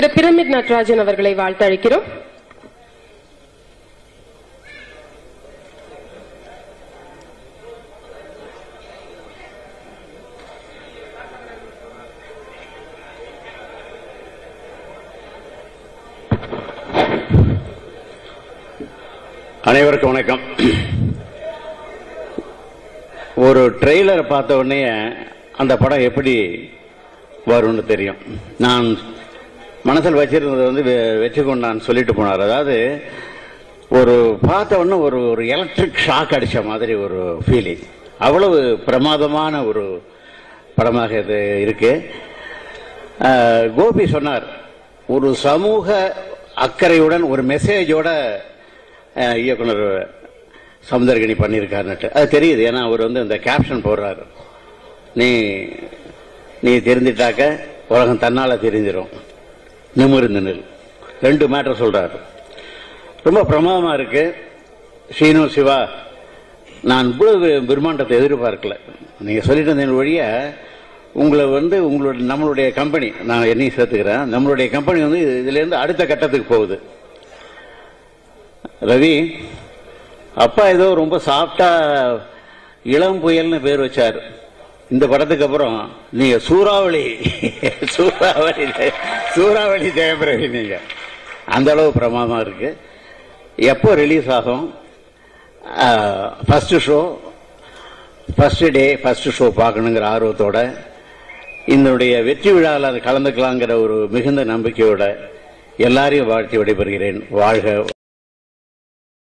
திரு pyramid Natarajan அவர்களை வாழ்த்தழைக்கிறோம் அனைவருக்கும் வணக்கம் ஒரு ட்ரெய்லரை பார்த்த உடனே அந்த படம் எப்படி வரும்னு தெரியும் நான் மனசில் வச்சிருந்தது வந்து வெ- வெற்றி கொண்டான் சொல்லிட்டு போனார் அதாவது ஒரு பார்த்த உடனே ஒரு ஒரு எலக்ட்ரிக் ஷாக் அடிச்ச மாதிரி ஒரு ஃபீலிங் அவ்வளவு பிரமாதமான ஒரு படமாக இது இருக்கு அஹ், கோபி சொன்னார் ஒரு சமூக அக்கறையுடன் ஒரு மெசேஜோட அஹ், இயக்குனர் சமுந்தரகனி பண்ணியிருக்காருன்னுட்டு அது தெரியுது ஏன்னா அவர் வந்து இந்த கேப்ஷன் போடுறாரு நீ நீ தெரிஞ்சிட்டாக்க உலகம் தன்னால தெரிஞ்சிடும் நிமிர்ந்து நில் ரெண்டு மேட்டர் சொல்றாரு ரொம்ப பிரமாதமா இருக்கு ஸ்ரீனு சிவா நான் இவ்வளவு பிரம்மாண்டத்தை எதிர்பார்க்கல நீங்க சொல்லிட்டு இருந்த வழிய உங்களை வந்து உங்களுடைய நம்மளுடைய கம்பெனி நான் என்னையும் சேர்த்துக்கிறேன் நம்மளுடைய கம்பெனி வந்து இதுல இருந்து அடுத்த கட்டத்துக்கு போகுது ரவி அப்பா ஏதோ ரொம்ப சாஃப்டா இளம் புயல்னு பேர் வச்சார் இந்த படத்துக்கு அப்புறம் நீங்க சூறாவளி சூறாவளி சூறாவளி ஜெயபிரவி நீங்க அந்த அளவு பிரமாதம் இருக்கு எப்போ ரிலீஸ் ஆகும் first show first day first show பார்க்கணுங்கிற ஆர்வத்தோட இதனுடைய வெற்றி விழாவில் அது கலந்துக்கலாங்கிற ஒரு மிகுந்த நம்பிக்கையோட எல்லாரையும் வாழ்த்தி விடைபெறுகிறேன் வாழ்க